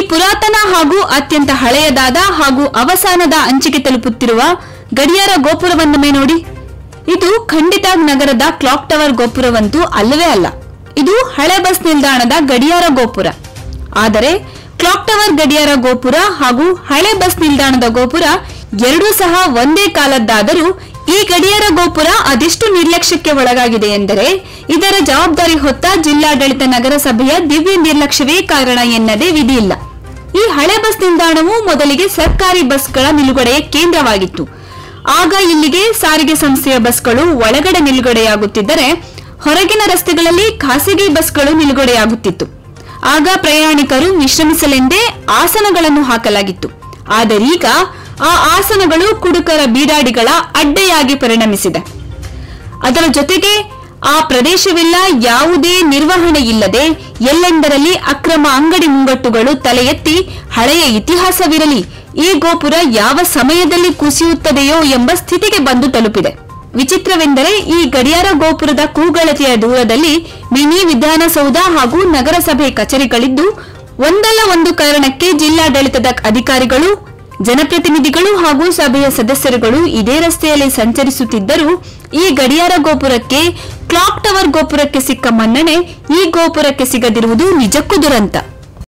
ಪುರಾತನ ಹಾಗೂ ಅತ್ಯಂತ ಹಳೆಯದಾದ ಹಾಗೂ ಅವಸಾನದ ಅಂಚಿಗೆ ತಲುಪುತ್ತಿರುವ ಗಡಿಯಾರ ಗೋಪುರವನ್ನೊಮ್ಮೆ ನೋಡಿ ಇದು ಖಂಡಿತ ನಗರದ ಕ್ಲಾಕ್ ಟವರ್ ಗೋಪುರವಂತೂ ಅಲ್ಲವೇ ಅಲ್ಲ ಇದು ಹಳೆ ಬಸ್ ನಿಲ್ದಾಣದ ಗಡಿಯಾರ ಗೋಪುರ ಆದರೆ ಕ್ಲಾಕ್ ಟವರ್ ಗಡಿಯಾರ ಗೋಪುರ ಹಾಗೂ ಹಳೆ ಬಸ್ ನಿಲ್ದಾಣದ ಗೋಪುರ ಎರಡೂ ಸಹ ಒಂದೇ ಕಾಲದ್ದಾದರೂ ಈ ಗಡಿಯಾರ ಗೋಪುರ ಅದೆಷ್ಟು ನಿರ್ಲಕ್ಷ್ಯಕ್ಕೆ ಒಳಗಾಗಿದೆ ಎಂದರೆ ಇದರ ಜವಾಬ್ದಾರಿ ಹೊತ್ತ ಜಿಲ್ಲಾಡಳಿತ ನಗರಸಭೆಯ ದಿವ್ಯ ನಿರ್ಲಕ್ಷ್ಯವೇ ಕಾರಣ ಎನ್ನದೇ ವಿಧಿಯಿಲ್ಲ ಈ ಹಳೆ ಬಸ್ ನಿಲ್ದಾಣವು ಮೊದಲಿಗೆ ಸರ್ಕಾರಿ ಬಸ್ಗಳ ನಿಲುಗಡೆಯ ಕೇಂದ್ರವಾಗಿತ್ತು ಆಗ ಇಲ್ಲಿಗೆ ಸಾರಿಗೆ ಸಂಸ್ಥೆಯ ಬಸ್ಗಳು ಒಳಗಡೆ ನಿಲುಗಡೆಯಾಗುತ್ತಿದ್ದರೆ ಹೊರಗಿನ ರಸ್ತೆಗಳಲ್ಲಿ ಖಾಸಗಿ ಬಸ್ಗಳು ನಿಲುಗಡೆಯಾಗುತ್ತಿತ್ತು ಆಗ ಪ್ರಯಾಣಿಕರು ವಿಶ್ರಮಿಸಲೆಂದೇ ಆಸನಗಳನ್ನು ಹಾಕಲಾಗಿತ್ತು ಆದರೀಗ ಆ ಆಸನಗಳು ಕುಡುಕರ ಬೀಡಾಡಿಗಳ ಅಡ್ಡೆಯಾಗಿ ಪರಿಣಮಿಸಿದೆ ಅದರ ಜೊತೆಗೆ ಆ ಪ್ರದೇಶವೆಲ್ಲ ಯಾವುದೇ ನಿರ್ವಹಣೆ ಇಲ್ಲದೆ ಎಲ್ಲೆಂದರಲ್ಲಿ ಅಕ್ರಮ ಅಂಗಡಿ ಮುಂಗಟ್ಟುಗಳು ತಲೆ ಎತ್ತಿ ಹಳೆಯ ಇತಿಹಾಸವಿರಲಿ ಈ ಗೋಪುರ ಯಾವ ಸಮಯದಲ್ಲಿ ಕುಸಿಯುತ್ತದೆಯೋ ಎಂಬ ಸ್ಥಿತಿಗೆ ಬಂದು ತಲುಪಿದೆ ವಿಚಿತ್ರವೆಂದರೆ ಈ ಗಡಿಯಾರ ಗೋಪುರದ ಕೂಗಳತೆಯ ದೂರದಲ್ಲಿ ಮಿನಿ ವಿಧಾನಸೌಧ ಹಾಗೂ ನಗರಸಭೆ ಕಚೇರಿಗಳಿದ್ದು ಒಂದಲ್ಲ ಒಂದು ಕಾರಣಕ್ಕೆ ಜಿಲ್ಲಾಡಳಿತದ ಅಧಿಕಾರಿಗಳು ಜನಪ್ರತಿನಿಧಿಗಳು ಹಾಗೂ ಸಭೆಯ ಸದಸ್ಯರುಗಳು ಇದೇ ರಸ್ತೆಯಲ್ಲಿ ಸಂಚರಿಸುತ್ತಿದ್ದರೂ ಈ ಗಡಿಯಾರ ಗೋಪುರಕ್ಕೆ ಕ್ಲಾಕ್ ಟವರ್ ಗೋಪುರಕ್ಕೆ ಸಿಕ್ಕ ಮನ್ನಣೆ ಈ ಗೋಪುರಕ್ಕೆ ಸಿಗದಿರುವುದು ನಿಜಕ್ಕೂ ದುರಂತ